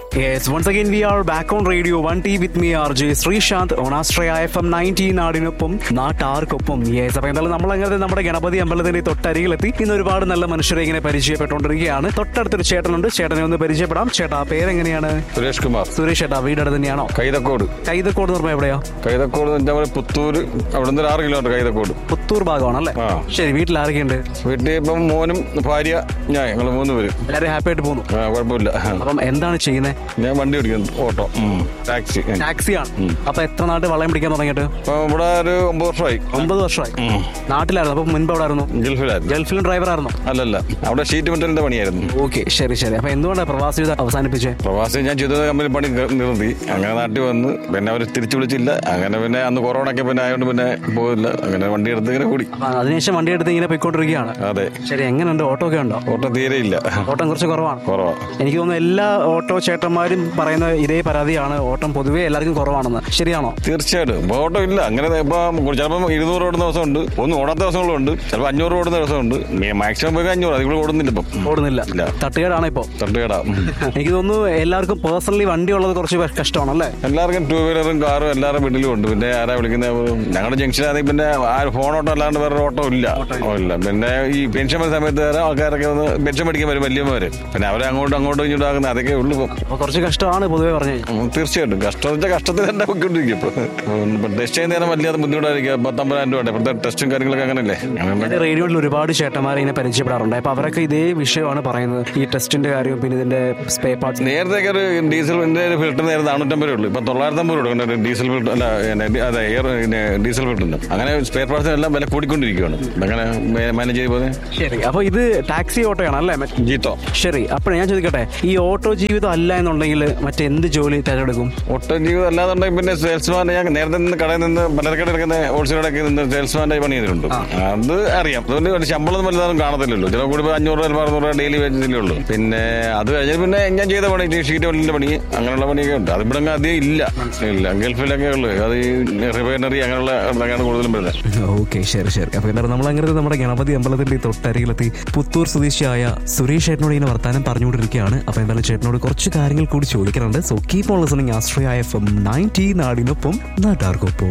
Yes, once again we are back on Radio 1T with me RJ Sreesanth on Astraya FM 19 നാടിനൊപ്പം നാട്ടാർക്കൊപ്പം yes അപ്പൊ എന്തായാലും നമ്മൾ അങ്ങനെ നമ്മുടെ ഗണപതി അമ്പലത്തിന്റെ തൊട്ടരികിലെത്തി ഇന്ന് ഒരുപാട് നല്ല മനുഷ്യരെ ഇങ്ങനെ പരിചയപ്പെട്ടുകൊണ്ടിരിക്കുകയാണ് തൊട്ടടുത്തൊരു ചേട്ടനുണ്ട് ചേട്ടനെ ഒന്ന് പരിചയപ്പെടാം ചേട്ടാ പേരെങ്ങനെയാണ് സുരേഷ് കുമാർ സുരേഷ് ചേട്ടാ വീടടുത്ത് തന്നെയാണോ കൈതക്കോട് കൈതക്കോട് എന്ന് പറഞ്ഞാൽ എവിടെയാ കൈതക്കോട് എന്ന് വെച്ചാൽ പുത്തൂര് അവിടെ നിന്ന് ഒരു ആറ് കിലോമീറ്റർ കൈതക്കോട് പുത്തൂർ ഭാഗമാണല്ലേ ആ. ശരി വീട്ടിൽ ആരൊക്കെയുണ്ട് വീട്ടിൽ ഇപ്പം മോനും ഭാര്യ ഞാൻ ഞങ്ങൾ മൂന്ന് പേര് എല്ലാവരും ഹാപ്പി ആയിട്ട് പോകുന്നു ആ, കുഴപ്പമില്ല അപ്പം എന്താണ് ചെയ്യുന്നത് ഞാൻ വണ്ടി ഓടിക്കുന്നു ഓട്ടോ ഉം. ടാക്സി ഉം. ടാക്സിയാണ് അപ്പൊ എത്ര നാട്ട് വള്ളം പിടിക്കാൻ തുടങ്ങിയിട്ട് ഇപ്പൊ ഇവിടെ ഒരു ഒമ്പത് വർഷമായി ഒമ്പത് വർഷമായി ഉം. നാട്ടിലായിരുന്നു അപ്പൊ മുൻപ് അവിടെ ആയിരുന്നു ഗൾഫിലായിരുന്നു ഗൾഫിലും ഡ്രൈവർ ആയിരുന്നു അല്ലല്ല അവിടെ ഷീറ്റ് മെറ്റലിന്റെ പണിയായിരുന്നു ഓക്കെ ശരി ശരി അപ്പൊ എന്തുകൊണ്ടാണ് പ്രവാസി ജീവിതം അവസാനിപ്പിച്ചേ പ്രവാസി ഞാൻ ചെയ്ത കമ്പനി പണി നി- നിർത്തി അങ്ങനെ നാട്ടിൽ വന്ന് പിന്നെ അവർ തിരിച്ചു വിളിച്ചില്ല അങ്ങനെ പിന്നെ അന്ന് കൊറോണ ഒക്കെ പിന്നെ ആയതുകൊണ്ട് പിന്നെ പോയില്ല അങ്ങനെ വണ്ടി എടുത്ത് ഇങ്ങനെ കൂടി അപ്പൊ അതിനുശേഷം വണ്ടി എടുത്ത് ഇങ്ങനെ പോയിക്കൊണ്ടിരിക്കുകയാണ് അതെ ശരി എങ്ങനെയുണ്ട് ഓട്ടോ ഒക്കെ ഉണ്ടോ ഓട്ടോ തീരെ ഇല്ല ഓട്ടം കുറച്ച് കുറവാണ് കുറവാ എനിക്ക് തോന്നുന്നു എല്ലാ ഓട്ടോ ചേട്ടന്മാരും പറയുന്ന ഇതേ പരാതിയാണ് ഓട്ടം പൊതുവേ എല്ലാവർക്കും കുറവാണെന്ന് ശരിയാണോ തീർച്ചയായിട്ടും ഇപ്പൊ ഓട്ടോ ഇല്ല അങ്ങനെ ഇപ്പൊ ചിലപ്പം ഇരുന്നൂറ് ഓടുന്ന ദിവസമുണ്ട് ഒന്നും ഓടാത്ത ദിവസങ്ങളുണ്ട് ചിലപ്പോൾ അഞ്ഞൂറ് ഓടുന്ന ദിവസമുണ്ട് മാക്സിമം പോയി അഞ്ഞൂറ് അതിൽ കൂടെ ഓടുന്നില്ല ഇപ്പം ഓടുന്നില്ല ഇല്ല. തട്ടുകേടാണ് ഇപ്പോ തട്ടുകേടാ എനിക്ക് തോന്നുന്നു എല്ലാവർക്കും പേഴ്സണലി വണ്ടി ഉള്ളത് കുറച്ച് കഷ്ടമാണല്ലേ എല്ലാവർക്കും ടൂ വീലറും കാറും എല്ലാവരുടെ വീട്ടിലും ഉണ്ട് പിന്നെ ആരാ വിളിക്കുന്നത് ഞങ്ങളുടെ ജംഗ്ഷനാണെങ്കിൽ പിന്നെ ആ ഫോൺ ഓട്ടോ അല്ലാണ്ട് വേറെ ഓട്ടോ ഇല്ല ഓ, ഇല്ല പിന്നെ ഈ പെൻഷൻ വരുന്ന സമയത്ത് വേറെ ആൾക്കാരൊക്കെ ഒന്ന് പെൻഷൻ മേടിക്കാൻ വരും വലിയമാര് പിന്നെ അവരെ അങ്ങോട്ടും അങ്ങോട്ടും ഇങ്ങോട്ടും ആക്കുന്ന അതൊക്കെ ഉള്ളു ഇപ്പം അപ്പൊ കുറച്ച് കഷ്ടമാണ് പൊതുവേ പറഞ്ഞു കഴിഞ്ഞാൽ ഉം, തീർച്ചയായിട്ടും കഷ്ടം വെച്ചാൽ കഷ്ടത്തിൽ തന്നെ പോയിക്കൊണ്ടിരിക്കും ഇപ്പൊ ഇപ്പൊ ടെസ്റ്റ് ചെയ്യുന്ന നേരം വലിയ ബുദ്ധിമുട്ടായിരിക്കും പത്തൊമ്പതിനായിരം രൂപ ഇപ്പോഴത്തെ ടെസ്റ്റും കാര്യങ്ങളൊക്കെ അങ്ങനല്ലേ അങ്ങനെ റേഡിയോയിൽ ഒരുപാട് ചേട്ടന്മാരെ ഇങ്ങനെ പരിചയപ്പെടാറുണ്ട് അപ്പൊ അവരൊക്കെ ഇതേ വിഷയമാണ് പറയുന്നത് ഈ ടെസ്റ്റിന്റെ കാര്യവും പിന്നെ ഇതിന്റെ സ്പേ പാർട്സ് നേരത്തെ ഒരു ഡീസലിന്റെ ഒരു ഫിൽറ്റർ നേരെ നാനൂറ്റമ്പത് രൂപ ഉള്ളൂ ഇപ്പൊ തൊള്ളായിരത്തമ്പത് രൂപ കൊടുക്കണം ഡീസൽ ഫിൽറ്റർ അല്ല പിന്നെ ഡി- അതെ എയർ പിന്നെ ഡീസൽ ഫിൽറ്ററിന് അങ്ങനെ സ്പെയർ പാർട്സിന് എല്ലാം വില കൂടിക്കൊണ്ടിരിക്കുകയാണ് അങ്ങനെ മാനേജ് ചെയ്ത് പോകുന്നത് ശരി അപ്പൊ ഇത് ടാക്സി ഓട്ടോയാണ് അല്ലേ മറ്റ്- ജീത്തോ ശരി അപ്പോഴേ ഞാൻ ചോദിക്കട്ടെ ഈ ഓട്ടോ ജീവിതം അല്ല എന്നുണ്ടെങ്കിൽ മറ്റെന്ത് ജോലി തിരഞ്ഞെടുക്കും ഒട്ടും ജീവിതം അല്ലാതുണ്ടെങ്കിൽ പിന്നെ സെയിൽസ്മാൻ ഞാൻ നേരത്തെ നിന്ന് കടയിൽ നിന്ന് പലചരക്കട എടുക്കുന്ന ഹോൾസെയിലൊക്കെ നിന്ന് സെയിൽസ്മാൻ്റെ പണി ചെയ്തിട്ടുണ്ട് അത് അറിയാം അതുകൊണ്ട് ഒരു ശമ്പളം വലുതാനും കാണത്തില്ലല്ലോ ചില കൂടി ഇപ്പൊ അഞ്ഞൂറ് രൂപ അറുന്നൂറ് രൂപ ഡെയിലി വേജസിലേ ഉള്ളൂ പിന്നെ അത് കഴിഞ്ഞാൽ പിന്നെ ഞാൻ ചെയ്ത പണി ഈ ഷീറ്റ് വെള്ളിന്റെ പണി അങ്ങനെയുള്ള പണിയൊക്കെ ഉണ്ട് അത് ഇവിടെ അധികം ഇല്ല ഇല്ല ഗൾഫിലൊക്കെ ഉള്ളു അത് ഈ റിഫൈനറി അങ്ങനെയുള്ള ഇതൊക്കെയാണ് കൂടുതലും വരുന്നത് ഓക്കെ ശരി ശരി അപ്പൊ എന്തായാലും നമ്മൾ അങ്ങനെ നമ്മുടെ ഗണപതി അമ്പലത്തിന്റെ ഈ തൊട്ടരികിലെത്തി പുത്തൂർ സ്വദേശിയായ സുരേഷ് ചേട്ടനോട് ഇങ്ങനെ വർത്താനം പറഞ്ഞുകൊണ്ടിരിക്കുകയാണ് അപ്പൊ എന്തായാലും ചേട്ടനോട് കുറച്ച് കാര്യങ്ങൾ കൂടി ചോദിക്കാനുണ്ട് so keep on listening Ashraya F M ninety നാടിനൊപ്പം നാട്ടാർക്കൊപ്പം